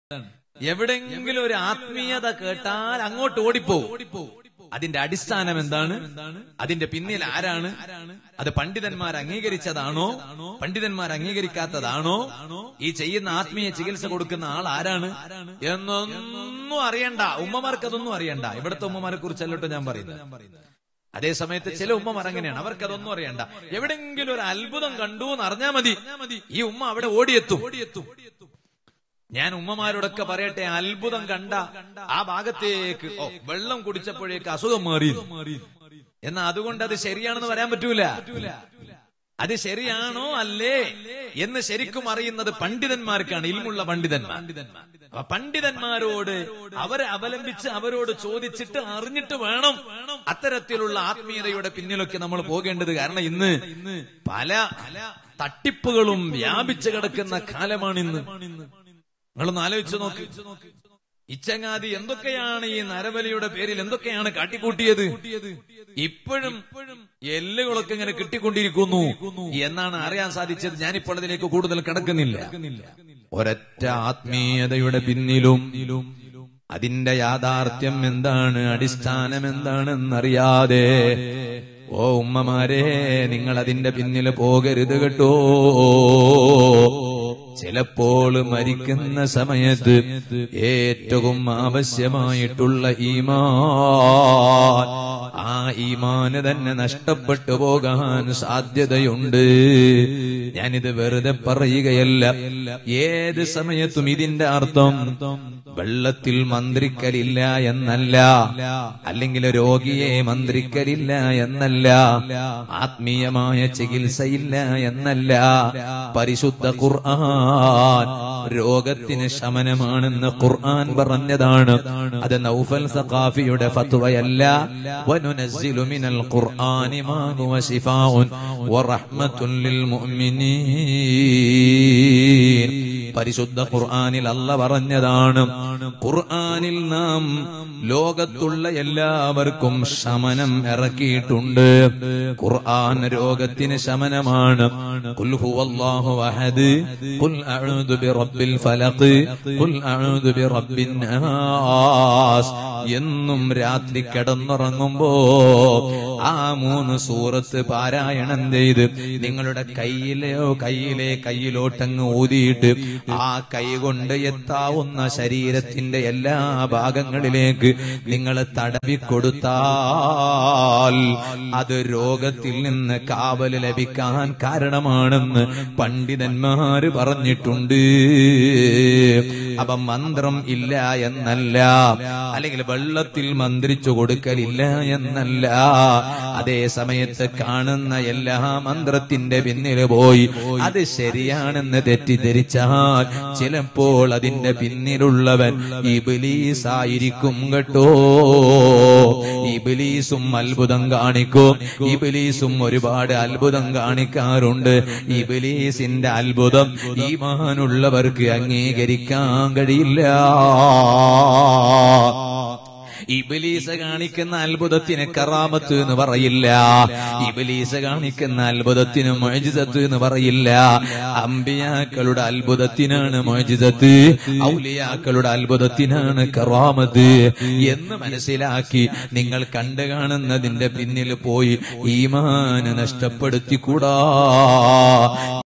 എവിടെങ്കിലും ഒരു ആത്മീയത കേട്ടാൽ അങ്ങോട്ട് ഓടിപ്പോവും അതിന്റെ അടിസ്ഥാനം എന്താണ് അതിന്റെ പിന്നിൽ ആരാണ് അത് പണ്ഡിതന്മാർ അംഗീകരിച്ചതാണോ പണ്ഡിതന്മാർ അംഗീകരിക്കാത്തതാണോ ഈ ചെയ്യുന്ന ആത്മീയ ചികിത്സ കൊടുക്കുന്ന ആൾ ആരാണ് എന്നൊന്നും അറിയണ്ട ഉമ്മമാർക്ക് അതൊന്നും അറിയണ്ട ഇവിടുത്തെ ഉമ്മമാരെ കുറിച്ചല്ലോട്ടോ ഞാൻ പറയുന്നത് അതേ സമയത്ത് ചില ഉമ്മമാർ അങ്ങനെയാണ് അവർക്ക് അതൊന്നും അറിയണ്ട എവിടെങ്കിലും ഒരു അത്ഭുതം കണ്ടു എന്ന് അറിഞ്ഞാൽ മതി ഈ ഉമ്മ അവിടെ ഓടിയെത്തും ഞാൻ ഉമ്മമാരോടൊക്കെ പറയട്ടെ അത്ഭുതം കണ്ട ആ ഭാഗത്തേക്ക് ഓ വെള്ളം കുടിച്ചപ്പോഴേക്ക് അസുഖം മാറി എന്നാ അതുകൊണ്ട് അത് ശരിയാണെന്ന് പറയാൻ പറ്റൂല അത് ശരിയാണോ അല്ലേ എന്ന് ശരിക്കും അറിയുന്നത് പണ്ഡിതന്മാർക്കാണ് ഇൽമുള്ള പണ്ഡിതന്മാർ അപ്പൊ പണ്ഡിതന്മാരോട് അവരെ അവലംബിച്ച് അവരോട് ചോദിച്ചിട്ട് അറിഞ്ഞിട്ട് വേണം അത്തരത്തിലുള്ള ആത്മീയതയുടെ പിന്നിലൊക്കെ നമ്മൾ പോകേണ്ടത് കാരണം ഇന്ന് പല തട്ടിപ്പുകളും വ്യാപിച്ചു കിടക്കുന്ന കാലമാണ് ഇന്ന് നിങ്ങളൊന്ന് ആലോചിച്ചു നോക്ക് ഇച്ചങ്ങാതി എന്തൊക്കെയാണ് ഈ നരബലിയുടെ പേരിൽ എന്തൊക്കെയാണ് കാട്ടിക്കൂട്ടിയത് ഇപ്പോഴും എല്ലുകളൊക്കെ ഇങ്ങനെ കിട്ടിക്കൊണ്ടിരിക്കുന്നു എന്നാണ് അറിയാൻ സാധിച്ചത് ഞാനിപ്പോൾ അതിലേക്ക് കൂടുതൽ കിടക്കുന്നില്ല ഒരൊറ്റ ആത്മീയതയുടെ പിന്നിലും അതിന്റെ യാഥാർത്ഥ്യം എന്താണ് അടിസ്ഥാനം എന്താണെന്നറിയാതെ ഓ ഉമ്മമാരെ നിങ്ങൾ അതിന്റെ പിന്നിൽ പോകരുത് കേട്ടോ ചിലപ്പോൾ മരിക്കുന്ന സമയത്ത് ഏറ്റവും ആവശ്യമായിട്ടുള്ള ഈമാൻ ആ ഈമാന് തന്നെ നഷ്ടപ്പെട്ടു പോകാൻ സാധ്യതയുണ്ട് ഞാനിത് വെറുതെ പറയുകയല്ല ഏത് സമയത്തും ഇതിന്റെ അർത്ഥം വെള്ളത്തിൽ മന്ത്രിക്കലില്ല എന്നല്ല അല്ലെങ്കിൽ രോഗിയെ മന്ത്രിക്കലില്ല എന്നല്ല ആത്മീയമായ ചികിത്സയില്ല എന്നല്ല പരിശുദ്ധ ഖുർആൻ രോഗത്തിന് ശമനമാണെന്ന് ഖുർആൻ പറഞ്ഞതാണ് അത് നൗഫൽ സഖാഫിയുടെ ഫത്വയല്ല വനുനസ്സിലു മിനൽ ഖുർആനി മാ ഹുവ ശിഫാഉൻ വറഹ്മത്തുൻ ലിൽ മുഅ്മിനീൻ പരിശുദ്ധ ഖുർആനിൽ അല്ല പറഞ്ഞതാണ് ഖുർആനിൽ നാം ലോകത്തുള്ള എല്ലാവർക്കും ശമനം ഇറക്കിയിട്ടുണ്ട് ഖുർആൻ രോഗത്തിന് ശമനമാണ് ഖുൽ ഹുവല്ലാഹു അഹദ് ഖുൽ അഊദു ബിറബ്ബിൽ ഫലഖ് ഖുൽ അഊദു ബിറബ്ബിൻ നാസ് എന്നും രാത്രി കിടന്നുറങ്ങുമ്പോ ആ മൂന്ന് സൂറത്ത് പാരായണം ചെയ്ത് നിങ്ങളുടെ കയ്യിലെയോ കയ്യിലെ കയ്യിലോട്ടങ്ങ് ഊതിയിട്ട് ആ കൈ കൊണ്ട് എത്താവുന്ന ശരീരത്തിന്റെ എല്ലാ ഭാഗങ്ങളിലേക്ക് നിങ്ങൾ തടവി കൊടുത്താൽ അത് രോഗത്തിൽ നിന്ന് കാവല് ലഭിക്കാൻ കാരണമാണെന്ന് പണ്ഡിതന്മാര് പറഞ്ഞിട്ടുണ്ട് അപ്പൊ മന്ത്രം ഇല്ല എന്നല്ല അല്ലെങ്കിൽ വെള്ളത്തിൽ മന്ത്രിച്ചു കൊടുക്കലില്ല എന്നല്ല അതേ സമയത്ത് കാണുന്ന എല്ലാ മന്ത്രത്തിന്റെ പിന്നിൽ പോയി അത് ശരിയാണെന്ന് തെറ്റിദ്ധരിച്ചാൽ ചിലപ്പോൾ അതിന്റെ പിന്നിലുള്ളവൻ ഇബിലീസായിരിക്കും കേട്ടോ ഇബിലീസും അത്ഭുതം കാണിക്കും ഇബിലീസും ഒരുപാട് അത്ഭുതം കാണിക്കാറുണ്ട് ഇബിലീസിന്റെ അത്ഭുതം ഈമാനുള്ളവർക്ക് അംഗീകരിക്കാൻ കഴിയില്ല ഇബിലീസ് കാണിക്കുന്ന അത്ഭുതത്തിന് കറാമത്ത് എന്ന് പറയില്ല ഇബിലീസ് കാണിക്കുന്ന അത്ഭുതത്തിന് മൊഴിജിതത്ത് എന്ന് പറയില്ല അമ്പിയാക്കളുടെ അത്ഭുതത്തിനാണ് മൊഴിജിതത്ത് ഔലിയാക്കളുടെ അത്ഭുതത്തിനാണ് കറാമത്ത് എന്ന് മനസ്സിലാക്കി നിങ്ങൾ കണ്ടു കാണുന്നതിന്റെ പിന്നിൽ പോയി ഈമാന് നഷ്ടപ്പെടുത്തിക്കൂടാ